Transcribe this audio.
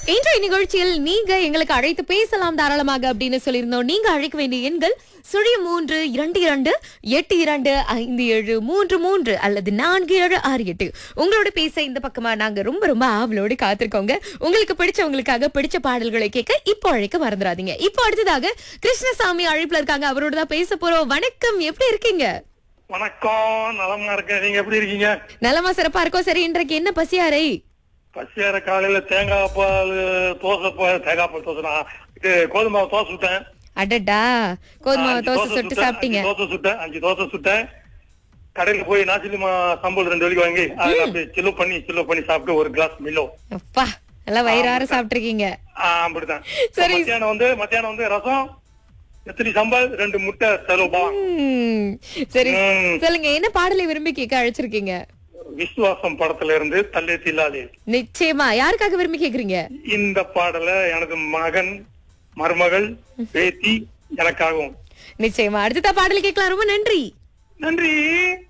இன்றைய நிகழ்ச்சியில் நீங்க எங்களுக்கு அழைத்து பேசலாம் தாராளமாக அப்படின்னு சொல்லியிருந்தோம் நீங்க அழைக்க வேண்டிய எண்கள் சுழிய மூன்று இரண்டு இரண்டு எட்டு இரண்டு ஐந்து ஏழு மூன்று மூன்று அல்லது நான்கு ஏழு ஆறு எட்டு உங்களோட பேச இந்த பக்கமா நாங்க ரொம்ப ரொம்ப ஆவலோடு காத்திருக்கோங்க உங்களுக்கு பிடிச்சவங்களுக்காக பிடிச்ச பாடல்களை கேட்க இப்போ அழைக்க மறந்துடாதீங்க இப்போ அடுத்ததாக கிருஷ்ணசாமி அழைப்புல இருக்காங்க அவரோட தான் பேச போறோம் வணக்கம் எப்படி இருக்கீங்க வணக்கம் நலமா இருக்கேன் நீங்க எப்படி இருக்கீங்க நலமா சிறப்பா இருக்கோம் சரி இன்றைக்கு என்ன பசியாரை பசியார காலையில தேங்காய் பால் தோசை பால் தேங்காய் பால் தோசை நான் இது கோதுமை மாவு தோசை சுட்டேன் அடடா கோதுமை அஞ்சு தோசை சுட்டு சுட்டேன், சாப்பிட்டீங்க அஞ்சு தோசை சுட்டேன் அஞ்சு தோசை சுட்டேன் கடையில போய் நாசிலிமா சம்பல் ரெண்டு வலிக்கு வாங்கி அதை அப்படியே சில்லு பண்ணி சில்லு பண்ணி சாப்பிட்டு ஒரு கிளாஸ் மில்லோ அப்பா நல்லா வயிறார சாப்பிட்டிருக்கீங்க ஆஹ் அப்படிதான் சரி. மத்தியானம் வந்து மத்தியானம் வந்து ரசம் எத்தனை சம்பல் ரெண்டு முட்டை செலவு ம், சரி ம். சொல்லுங்க என்ன பாடலை விரும்பி கேட்க அழைச்சிருக்கீங்க விசுவாசம் படத்துல இருந்து தல்லே தில்லாலே நிச்சயமா யாருக்காக விரும்பி கேக்குறீங்க இந்த பாடல எனது மகன் மருமகள் பேத்தி எனக்காகவும் நிச்சயமா அடுத்த பாடல் கேட்கலாம் ரொம்ப நன்றி நன்றி